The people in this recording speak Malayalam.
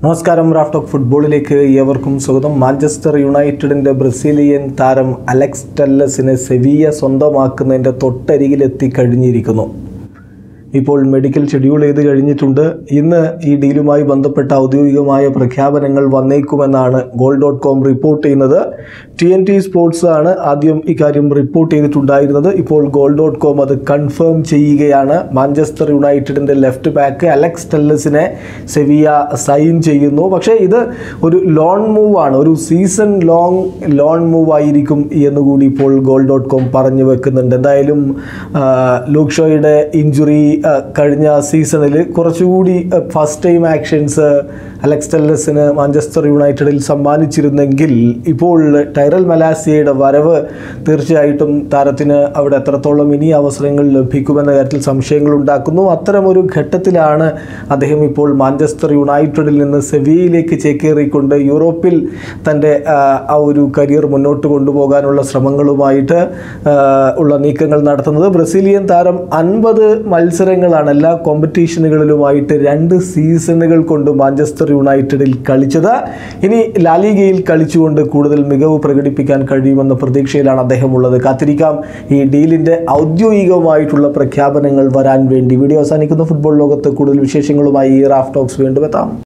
നമസ്കാരം റാഫ്റ്റോക്ക് ഫുട്ബോളിലേക്ക് ഏവർക്കും സ്വാഗതം മാഞ്ചസ്റ്റർ യുണൈറ്റഡിൻ്റെ ബ്രസീലിയൻ താരം അലക്സ് ടെല്ലസിനെ സെവിയ സ്വന്തമാക്കുന്നതിൻ്റെ തൊട്ടരികിലെത്തി കഴിഞ്ഞിരിക്കുന്നു ഇപ്പോൾ മെഡിക്കൽ ഷെഡ്യൂൾ ചെയ്ത് കഴിഞ്ഞിട്ടുണ്ട് ഇന്ന് ഈ ഡീലുമായി ബന്ധപ്പെട്ട ഔദ്യോഗികമായ പ്രഖ്യാപനങ്ങൾ വന്നേക്കുമെന്നാണ് ഗോൾ ഡോട്ട് കോം റിപ്പോർട്ട് ചെയ്യുന്നത് ടി എൻ ടി സ്പോർട്സ് ആണ് ആദ്യം ഇക്കാര്യം റിപ്പോർട്ട് ചെയ്തിട്ടുണ്ടായിരുന്നത് ഇപ്പോൾ ഗോൾ ഡോട്ട് കോം അത് കൺഫേം ചെയ്യുകയാണ് മാഞ്ചസ്റ്റർ യുണൈറ്റഡിൻ്റെ ലെഫ്റ്റ് ബാക്ക് അലക്സ് ടെല്ലസിനെ സെവിയ സൈൻ ചെയ്യുന്നു പക്ഷേ ഇത് ഒരു ലോൺ മൂവ് ആണ് ഒരു സീസൺ ലോങ് ലോൺ മൂവ് ആയിരിക്കും എന്നുകൂടി ഇപ്പോൾ ഗോൾ ഡോട്ട് കോം പറഞ്ഞു വെക്കുന്നുണ്ട് എന്തായാലും ആ, ലൂക്ക് ഷോയുടെ ഇഞ്ചുറി കഴിഞ്ഞ സീസണിൽ കുറച്ചുകൂടി ഫസ്റ്റ് ടൈം ആക്ഷൻസ് അലക്സ് ടെല്ലസിന് മാഞ്ചസ്റ്റർ യുണൈറ്റഡിൽ സമ്മാനിച്ചിരുന്നെങ്കിൽ ഇപ്പോൾ ടൈറൽ മലാസിയയുടെ വരവ് തീർച്ചയായിട്ടും താരത്തിന് അവിടെ എത്രത്തോളം ഇനി അവസരങ്ങൾ ലഭിക്കുമെന്ന കാര്യത്തിൽ സംശയങ്ങൾ ഉണ്ടാക്കുന്നു അത്തരമൊരു ഘട്ടത്തിലാണ് അദ്ദേഹം ഇപ്പോൾ മാഞ്ചസ്റ്റർ യുണൈറ്റഡിൽ നിന്ന് സെവിയയിലേക്ക് ചേക്കേറിക്കൊണ്ട് യൂറോപ്പിൽ തൻ്റെ ആ, ആ ഒരു കരിയർ മുന്നോട്ട് കൊണ്ടുപോകാനുള്ള ശ്രമങ്ങളുമായിട്ട് ആ, ഉള്ള നീക്കങ്ങൾ നടത്തുന്നത് ബ്രസീലിയൻ താരം അൻപത് മത്സരങ്ങളാണ് എല്ലാ കോമ്പറ്റീഷനുകളിലുമായിട്ട് രണ്ട് സീസണുകൾ കൊണ്ട് മാഞ്ചസ്റ്റർ യുണൈറ്റഡിൽ കളിച്ചത് ഇനി ലാലിഗയിൽ കളിച്ചുകൊണ്ട് കൂടുതൽ മികവ് പ്രകടിപ്പിക്കാൻ കഴിയുമെന്ന പ്രതീക്ഷയിലാണ് അദ്ദേഹം ഉള്ളത് കാത്തിരിക്കാം ഈ ഡീലിൻ്റെ ഔദ്യോഗികമായിട്ടുള്ള പ്രഖ്യാപനങ്ങൾ വരാൻ വേണ്ടി വീഡിയോ അവസാനിക്കുന്ന ഫുട്ബോൾ ലോകത്ത് കൂടുതൽ വിശേഷങ്ങളുമായി റാഫ് ടോക്സ് വീണ്ടും എത്താം